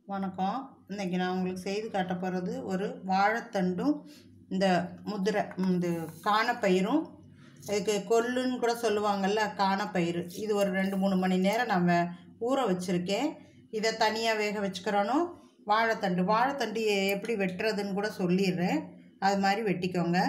வணக்கம் இன்றைக்கி நான் உங்களுக்கு செய்து காட்ட போகிறது ஒரு வாழைத்தண்டும் இந்த முதிரை இந்த காணப்பயிரும் இதுக்கு கொல்லுன்னு கூட சொல்லுவாங்கள்ல காணப்பயிறு இது ஒரு ரெண்டு மூணு மணி நேரம் நம்ம ஊற வச்சுருக்கேன் இதை தனியாக வேக வச்சுக்கிறணும் வாழைத்தண்டு வாழைத்தண்டு எ- எப்படி வெட்டுறதுன்னு கூட சொல்லிடுறேன் அது மாதிரி வெட்டிக்கோங்க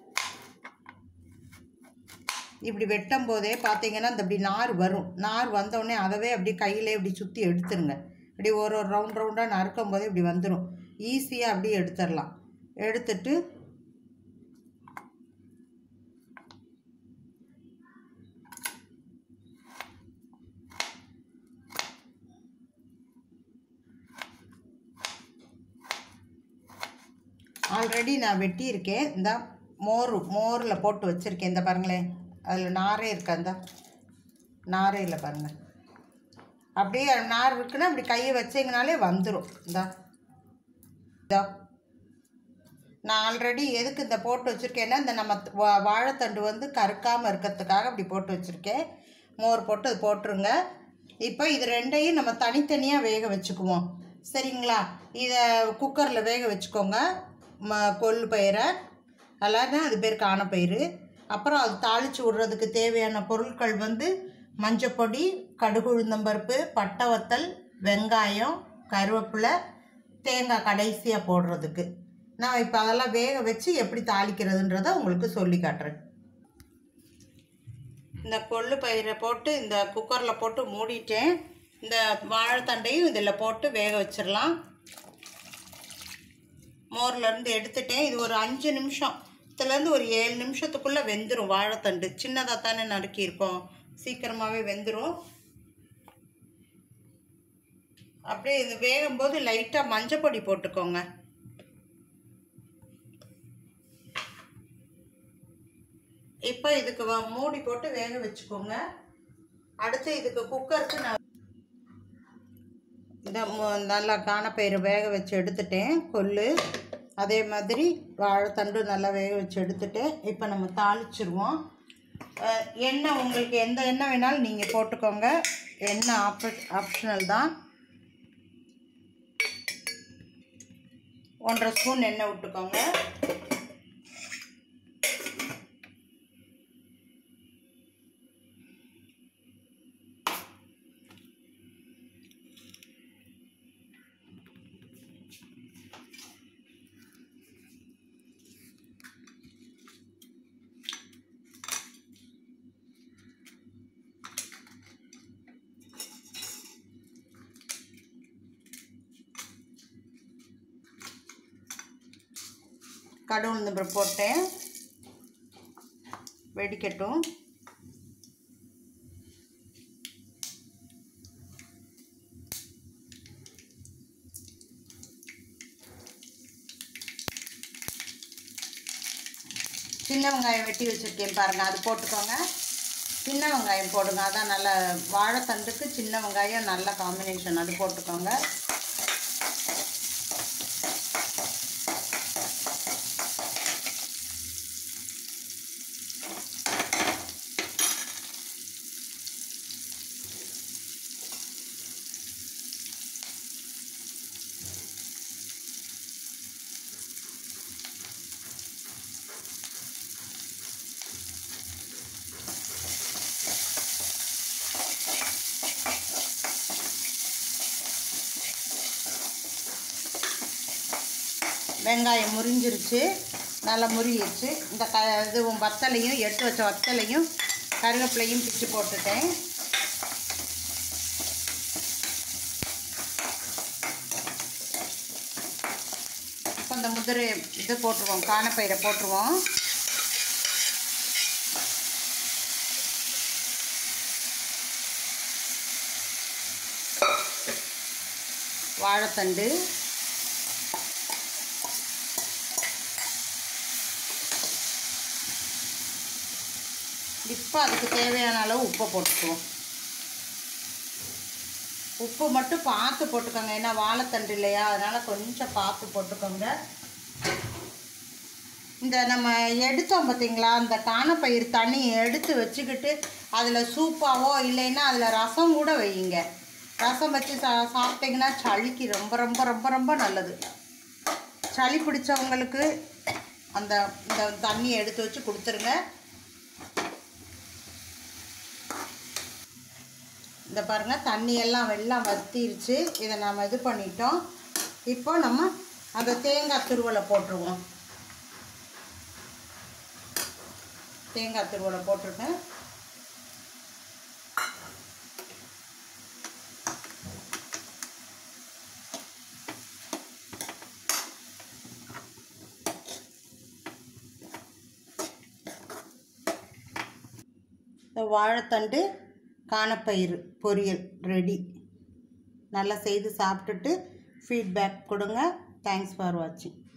இப்படி வெட்டும் போதே பார்த்தீங்கன்னா இந்த இப்படி நார் வரும் நார் வந்தோடனே அதவே அப்படி கையிலே இப்படி சுற்றி எடுத்துருங்க இப்படி ஒரு ஒரு ரவுண்ட் ரவுண்டாக நறுக்கும் போதே இப்படி வந்துடும் ஈஸியாக அப்படியே எடுத்துடலாம் எடுத்துட்டு ஆல்ரெடி நான் வெட்டியிருக்கேன் இந்த மோர் மோரில் போட்டு வச்சுருக்கேன் இந்த பாருங்களேன் அதில் நாரே இருக்கா இந்த நாரே இல்லை பாருங்கள் அப்படியே நார் இருக்குன்னா அப்படி கையை வச்சிங்கனாலே வந்துடும் இந்தா இதோ நான் ஆல்ரெடி எதுக்கு இந்த போட்டு வச்சுருக்கேன்னா இந்த நம்ம வா வாழைத்தண்டு வந்து கருக்காமல் இருக்கிறதுக்காக இப்படி போட்டு வச்சுருக்கேன் மோர் போட்டு அது போட்டுருங்க இப்போ இது ரெண்டையும் நம்ம தனித்தனியாக வேக வச்சுக்குவோம் சரிங்களா இதை குக்கரில் வேக வச்சுக்கோங்க ம கொள்ளு பயிரை அல்லனா அது பேர் காணப்பயிறு அப்புறம் அது தாளித்து விடுறதுக்கு தேவையான பொருட்கள் வந்து மஞ்சப்பொடி கடுகு உளுந்தம்பருப்பு பட்டை வத்தல் வெங்காயம் கருவேப்பிலை தேங்காய் கடைசியாக போடுறதுக்கு நான் இப்போ அதெல்லாம் வேக வச்சு எப்படி தாளிக்கிறதுன்றதை உங்களுக்கு சொல்லி காட்டுறேன் இந்த கொள்ளு பயிரை போட்டு இந்த குக்கரில் போட்டு மூடிட்டேன் இந்த வாழைத்தண்டையும் இதில் போட்டு வேக வச்சிடலாம் மோர்லேருந்து எடுத்துட்டேன் இது ஒரு அஞ்சு நிமிஷம் இதுலேருந்து ஒரு ஏழு நிமிஷத்துக்குள்ளே வெந்துடும் வாழைத்தண்டு சின்னதாக தானே நறுக்கியிருக்கோம் சீக்கிரமாகவே வெந்துடும் அப்படியே இது வேகும்போது லைட்டாக மஞ்சப்பொடி போட்டுக்கோங்க இப்போ இதுக்கு வ- மூடி போட்டு வேக வச்சுக்கோங்க அடுத்து இதுக்கு குக்கருக்கு நான் இந்த மு- நல்லா காணப்பயிறு வேக வச்சு எடுத்துட்டேன் கொள்ளு அதே மாதிரி வாழைத்தண்டு நல்லா வேக வச்சு எடுத்துட்டேன் இப்போ நம்ம தாளிச்சிருவோம் அஹ், எண்ணெய் உங்களுக்கு எந்த எண்ணெய் வேணாலும் நீங்கள் போட்டுக்கோங்க எண்ணெய் ஆப்ஷ ஆப்ஷனல் தான் ஒன்றரை ஸ்பூன் எண்ணெய் விட்டுக்கோங்க கடுகு உளுந்து போட்டேன் வெடிக்கட்டும் சின்ன வெங்காயம் வெட்டி வச்சுருக்கேன் பாருங்கள் அது போட்டுக்கோங்க சின்ன வெங்காயம் போடுங்க அதான் நல்ல வாழைத்தண்டுக்கு சின்ன வெங்காயம் நல்ல காம்பினேஷன் அது போட்டுக்கோங்க வெங்காயம் முறிஞ்சிருச்சு நல்லா முறியிருச்சு இந்த க இதுவும் வத்தலையும் எடுத்து வச்ச வத்தலையும் கருவேப்பிலையும் பிச்சு போட்டுட்டேன் இப்போ இந்த முதிரை இது போட்டுருவோம் காணப்பயிரை போட்டுருவோம் வாழைத்தண்டு இப்போ அதுக்கு தேவையான அளவு உப்பை போட்டுக்குவோம் உப்பு மட்டும் பார்த்து போட்டுக்கோங்க ஏன்னா வாழைத்தண்டு இல்லையா அதனால் கொஞ்சம் பார்த்து போட்டுக்கோங்க இந்த நம்ம எடுத்தோம் பார்த்தீங்களா அந்த காணப்பயிர் தண்ணி எடுத்து வச்சுக்கிட்டு அதில் சூப்பாவோ இல்லைன்னா அதில் ரசம் கூட வையுங்க ரசம் வச்சு சா சாப்பிட்டீங்கன்னா சளிக்கு ரொம்ப ரொம்ப ரொம்ப ரொம்ப நல்லது சளி பிடிச்சவங்களுக்கு அந்த இந்த தண்ணியை எடுத்து வச்சு கொடுத்துருங்க இந்த பாருங்கள் தண்ணி எல்லாம் வெள்ளம் வத்திருச்சு இதை நம்ம இது பண்ணிட்டோம் இப்போ நம்ம அந்த தேங்காய் துருவலை போட்டுருவோம் தேங்காய் துருவலை போட்டிருக்கேன் இந்த வாழைத்தண்டு காணப்பயிறு பொரியல் ரெடி நல்லா செய்து சாப்பிட்டுட்டு ஃபீட்பேக் கொடுங்க தேங்க்ஸ் ஃபார் வாட்சிங்